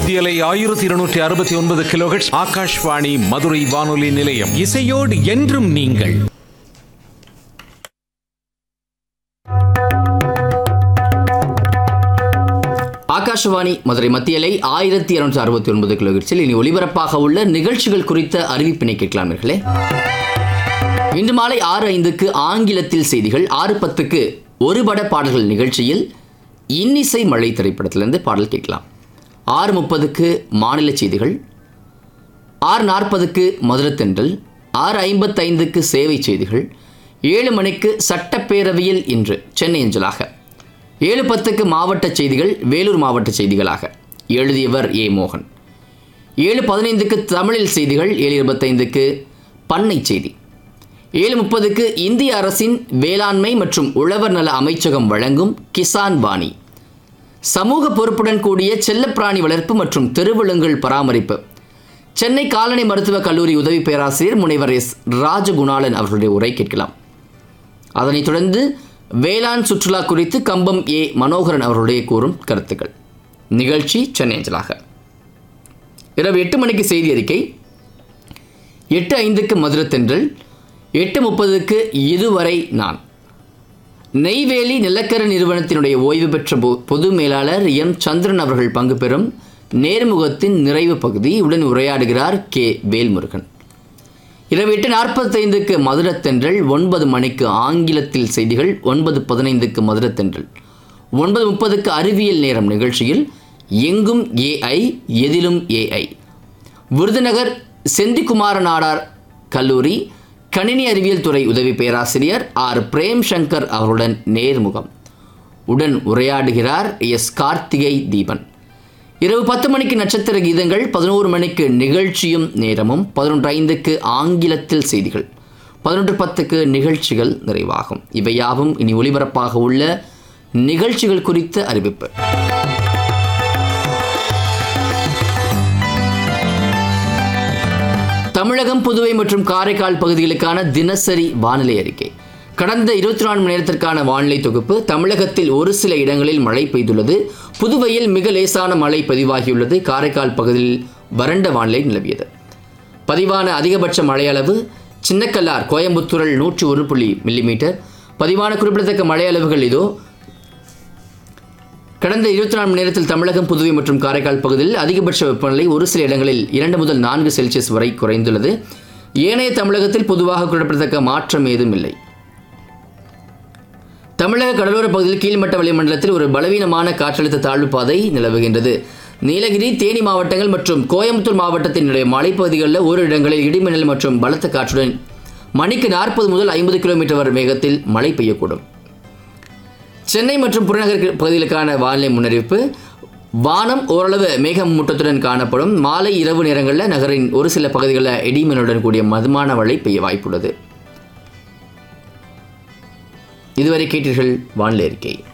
மத்தியலை ஆயிரத்தி இருநூற்றி அறுபத்தி ஒன்பது கிலோஹெட்ஸ் ஆகாஷ்வாணி மதுரை வானொலி நிலையம் இசையோடு என்றும் நீங்கள் ஆகாஷவாணி மதுரை மத்தியலை ஆயிரத்தி இருநூற்றி அறுபத்தி ஒன்பது கிலோகிட்ஸில் இனி ஒளிபரப்பாக உள்ள நிகழ்ச்சிகள் குறித்த அறிவிப்பினை கேட்கலாம் நேர்களே இன்று மாலை ஆறு ஐந்துக்கு ஆங்கிலத்தில் செய்திகள் ஆறு பத்துக்கு ஒரு பட பாடல்கள் நிகழ்ச்சியில் இன்னிசை மழை திரைப்படத்திலிருந்து பாடல் கேட்கலாம் ஆறு முப்பதுக்கு மாநில செய்திகள் ஆறு நாற்பதுக்கு மதுரத்தென்றல் ஆறு ஐம்பத்தைந்துக்கு சேவை செய்திகள் ஏழு மணிக்கு சட்டப்பேரவையில் இன்று சென்னை அஞ்சலாக ஏழு பத்துக்கு மாவட்ட செய்திகள் வேலூர் மாவட்ட செய்திகளாக எழுதியவர் ஏ மோகன் ஏழு பதினைந்துக்கு தமிழில் செய்திகள் ஏழு இருபத்தைந்துக்கு பண்ணை செய்தி ஏழு முப்பதுக்கு இந்திய அரசின் வேளாண்மை மற்றும் உழவர் நல அமைச்சகம் வழங்கும் கிசான் வாணி சமூக பொறுப்புடன் கூடிய செல்லப்பிராணி வளர்ப்பு மற்றும் தெருவிலங்குகள் பராமரிப்பு சென்னை கால்நடை மருத்துவக் கல்லூரி உதவி பேராசிரியர் முனைவர் எஸ் ராஜகுணாலன் அவர்களுடைய உரை கேட்கலாம் அதனைத் தொடர்ந்து வேளாண் சுற்றுலா குறித்து கம்பம் ஏ மனோகரன் அவர்களுடைய கூறும் கருத்துக்கள் நிகழ்ச்சி சென்னை அஞ்சலாக இரவு எட்டு மணிக்கு செய்தி அறிக்கை எட்டு ஐந்துக்கு மதுரத்தென்றல் எட்டு முப்பதுக்கு இதுவரை நான் நெய்வேலி நிலக்கரி நிறுவனத்தினுடைய ஓய்வு பெற்ற பொ- பொது மேலாளர் எம் சந்திரன் அவர்கள் பங்கு பெறும் நேர்முகத்தின் நிறைவு பகுதி உடன் உரையாடுகிறார் கே வேல்முருகன் இரவு எட்டு நாற்பத்தைந்துக்கு மதுரத்தென்றல் ஒன்பது மணிக்கு ஆங்கிலத்தில் செய்திகள் ஒன்பது பதினைந்துக்கு மதுரத்தென்றல் ஒன்பது முப்பதுக்கு அறிவியல் நேரம் நிகழ்ச்சியில் எங்கும் ஏஐ எதிலும் ஏஐ விருதுநகர் செந்திக்குமார நாடார் கல்லூரி கணினி அறிவியல் துறை உதவி பேராசிரியர் ஆர் பிரேம் சங்கர் அவருடன் நேர்முகம் உடன் உரையாடுகிறார் எஸ் கார்த்திகை தீபன் இரவு பத்து மணிக்கு நட்சத்திர கீதங்கள் பதினோரு மணிக்கு நிகழ்ச்சியும் நேரமும் பதினொன்று ஐந்துக்கு ஆங்கிலத்தில் செய்திகள் பதினொன்று பத்துக்கு நிகழ்ச்சிகள் நிறைவாகும் இவையாவும் இனி ஒளிபரப்பாக உள்ள நிகழ்ச்சிகள் குறித்த அறிவிப்பு தமிழகம் புதுவை மற்றும் காரைக்கால் பகுதிகளுக்கான தினசரி வானிலை அறிக்கை கடந்த இருபத்தி நான்கு மணி நேரத்திற்கான வானிலை தொகுப்பு தமிழகத்தில் ஒரு சில இடங்களில் மழை பெய்துள்ளது புதுவையில் மிக லேசான மழை பதிவாகியுள்ளது காரைக்கால் பகுதியில் வறண்ட வானிலை நிலவியது பதிவான அதிகபட்ச மழை அளவு சின்னக்கல்லார் கோயம்புத்தூரில் நூற்றி ஒரு புள்ளி மில்லிமீட்டர் பதிவான குறிப்பிடத்தக்க மழை அளவுகள் இதோ கடந்த இருபத்தி நான்கு மணி நேரத்தில் தமிழகம் புதுவை மற்றும் காரைக்கால் பகுதியில் அதிகபட்ச வெப்பநிலை ஒரு சில இடங்களில் இரண்டு முதல் நான்கு செல்சியஸ் வரை குறைந்துள்ளது ஏனைய தமிழகத்தில் பொதுவாக குறிப்பிடத்தக்க மாற்றம் ஏதும் இல்லை தமிழக கடலோர பகுதியில் கீழ்மட்ட வளிமண்டலத்தில் ஒரு பலவீனமான காற்றழுத்த தாழ்வு பாதை நிலவுகின்றது நீலகிரி தேனி மாவட்டங்கள் மற்றும் கோயம்புத்தூர் மாவட்டத்தினுடைய மலைப்பகுதிகளில் ஒரு இடங்களில் இடிமின்னல் மற்றும் பலத்த காற்றுடன் மணிக்கு நாற்பது முதல் ஐம்பது கிலோமீட்டர் வரை வேகத்தில் மழை பெய்யக்கூடும் சென்னை மற்றும் புறநகர் பகுதிகளுக்கான வானிலை முன்னறிவிப்பு வானம் ஓரளவு மேகமூட்டத்துடன் காணப்படும் மாலை இரவு நேரங்களில் நகரின் ஒரு சில பகுதிகளில் இடிமின்னலுடன் கூடிய மதுமான மழை பெய்ய வாய்ப்புள்ளது இதுவரை கேட்டீர்கள் வானிலை அறிக்கை